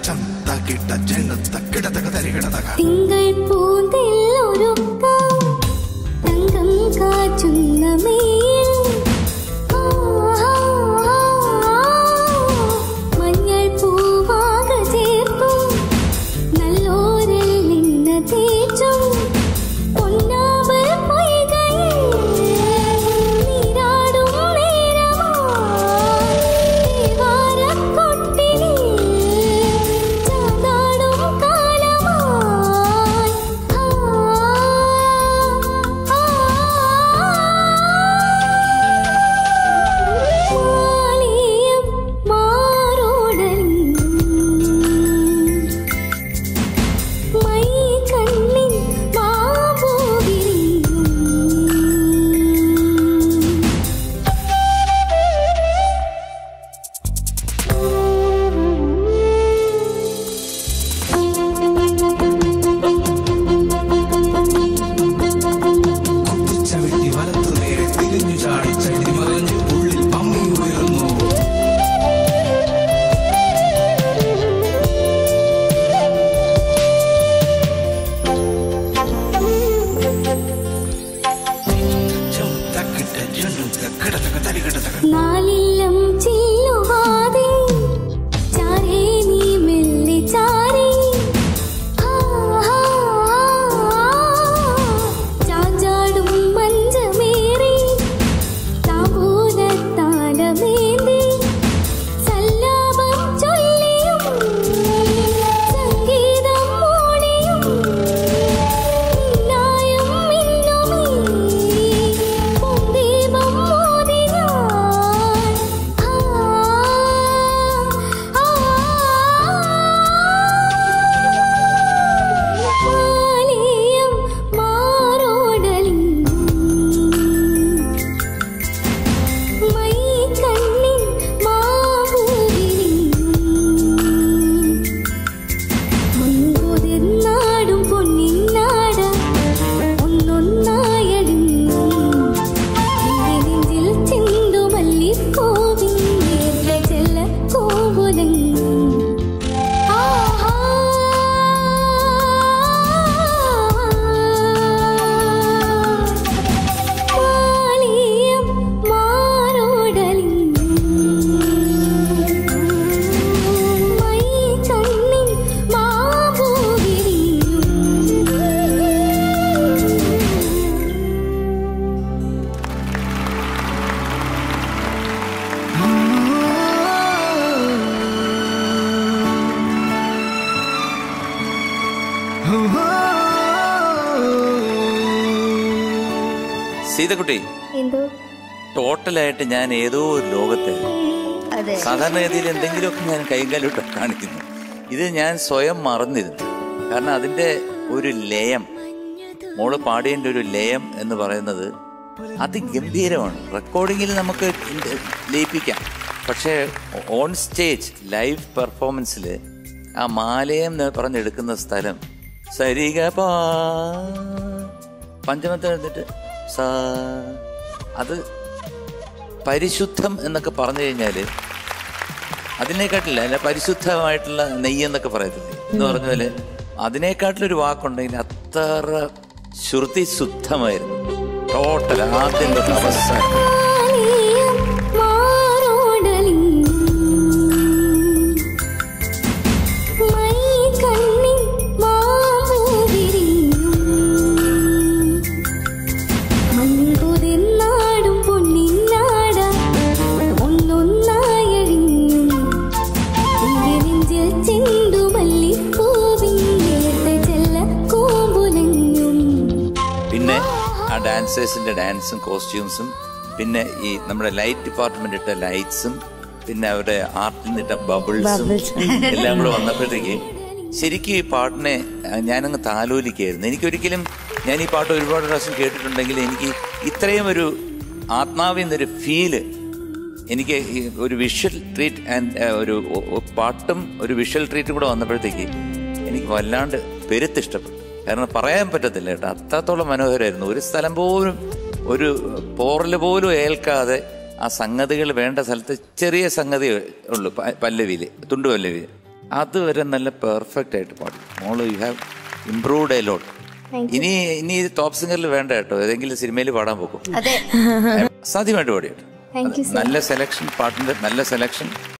ചം തകിട ജന തകിട തക തരികിട തക തിങ്കൾ പൂന്തില്ലൊരുക്കം തങ്കം കാച്ചുന്ന മേൽ മഞ്ഞൾ പൂവാക ചേർക്കും നല്ലോരിൽ നിന്ന് തേച്ചും പൊന്നാമൽ പൊയ്കയിൽ നീരാടും നേരമായി ദേവാരക്കൊട്ടിലിൽ ചാതാടും കാലമായി ആ ആ മാലിയം മാറോടലിൽ മൈ കണ്ണിൻ മാമ്പൂവിരിയും ചവിട്ടി വലത്തു നേരെ തിരിഞ്ഞു ചാടി ചട്ടി മറിഞ്ഞു ഉള്ളിൽ പമ്മി ഉയർന്നു ചം തകിട ജന തകിട തക തരികിട തക നാലില്ലം ചില്ലുവാതെ ചാരേ നീ മെല്ലെ ചാരേ ആ, ആ, ആ, ചാഞ്ചാടും മഞ്ചമേറി താമ്പൂലത്താലമേന്തി സല്ലാപം ചൊല്ലിയും സംഗീതം മൂളിയും നിന്നായം മിന്നുമീ പൊന്തീപം മോദി ഞാൻ ആ ആ മാലിയം മാറോടലിൽ മൈ കണ്ണിൻ മാവൂരിൽ മുൻകുതിർന്നാടും പൊന്നിന്നാട ഒന്നൊന്നായടിഞ്ഞു നെഞ്ചിൽ ചിന്തു മല്ലിപ്പൂവിൻ നേർത്ത ചെല്ല കോവുലങ്ങും ആഹാ മാലിയം മാറോടലിൽ മൈ കണ്ണിൻ മാവൂരിയും സീതക്കുട്ടി എന്തോ ടോട്ടലായിട്ട് ഞാൻ ഏതോ ഒരു ലോകത്തെ അതെ സാധാരണഗതിയിൽ എന്തെങ്കിലുമൊക്കെ ഞാൻ കൈകാലിട്ട് കാണിക്കുന്നു ഇത് ഞാൻ സ്വയം മറന്നിരുന്നു കാരണം അതിൻ്റെ ഒരു ലയം മോള് പാടിയതിൻ്റെ ഒരു ലയം എന്ന് പറയുന്നത് അതിഗംഭീരമാണ് റെക്കോർഡിങ്ങിൽ നമുക്ക് ലയിപ്പിക്കാം പക്ഷേ ഓൺ സ്റ്റേജ് ലൈവ് പെർഫോമൻസിൽ ആ മാലയം എന്ന് പറഞ്ഞെടുക്കുന്ന സ്ഥലം സരിഗ പാ പഞ്ചമത്തെ എടുത്തിട്ട് സാ അത് പരിശുദ്ധം എന്നൊക്കെ പറഞ്ഞു കഴിഞ്ഞാൽ അതിനെക്കാട്ടില്ല അല്ല പരിശുദ്ധമായിട്ടുള്ള നെയ്യ് എന്നൊക്കെ പറയത്തില്ലേ എന്ന് പറഞ്ഞ പോലെ അതിനെക്കാട്ടിലൊരു വാക്കുണ്ടെങ്കിൽ അത്ര ശ്രുതി ശുദ്ധമായിരുന്നു ടോട്ടൽ ആദ്യം തൊട്ട് അവസാനം മാലിയം മാറോടലിൽ മൈ കണ്ണിൻ മാവൂരിയും മൺകുതിർന്നാടും പൊന്നിന്നാട ഒന്നൊന്നായഴിഞ്ഞും എന്റെ നെഞ്ചിൽ ചെണ്ടു മല്ലിപ്പൂവിൻ നേർത്ത ചെല്ല കോമ്പുലഞ്ഞും പിന്നെ ആ ഡാൻസേഴ്സിന്റെ ഡാൻസും കോസ്റ്റ്യൂംസും പിന്നെ ഈ നമ്മുടെ ലൈറ്റ് ഡിപ്പാർട്ട്മെന്റ് ഇട്ട ലൈറ്റ്സും പിന്നെ അവരുടെ ആർട്ടിൽ നിന്നിട്ട ബബിൾസും എല്ലാം കൂടെ വന്നപ്പോഴത്തേക്ക് ശരിക്കും ഈ പാട്ടിനെ ആ, ഞാനങ്ങ് താലോലിക്കായിരുന്നു എനിക്കൊരിക്കലും ഞാൻ ഈ പാട്ട് ഒരുപാട് പ്രാവശ്യം കേട്ടിട്ടുണ്ടെങ്കിൽ എനിക്ക് ഇത്രയും ഒരു ആത്മാവിൽ നിന്നൊരു ഫീല് എനിക്ക് ഈ ഒരു വിഷ്വൽ ട്രീറ്റ് ആൻഡ് ഒരു ഒ- ഒ- പാട്ടും ഒരു വിഷ്വൽ ട്രീറ്റും കൂടെ വന്നപ്പോഴത്തേക്ക് എനിക്ക് വല്ലാണ്ട് പെരുത്തിഷ്ടപ്പെട്ടു കാരണം പറയാൻ പറ്റത്തില്ല കേട്ടോ അത്രത്തോളം മനോഹരമായിരുന്നു ഒരു സ്ഥലം പോലും ഒരു പോറല് പോലും ഏൽക്കാതെ ആ സംഗതികൾ വേണ്ട സ്ഥലത്ത് ചെറിയ സംഗതി ഉള്ളു പ- പല്ലവിയില് തുണ്ടു പല്ലവിയിൽ അതുവരെ നല്ല പെർഫെക്റ്റ് ആയിട്ട് പാടി മോള് you have improved a lot Thank ഇനി ഇനി ടോപ്പ് സിംഗറിൽ വേണ്ട കേട്ടോ ഏതെങ്കിലും സിനിമയിൽ പാടാൻ പോകും അതെ സാധ്യമായിട്ട് പാടി കേട്ടോ Thank you, sir. നല്ല സെലക്ഷൻ പാട്ടിന്റെ നല്ല സെലക്ഷൻ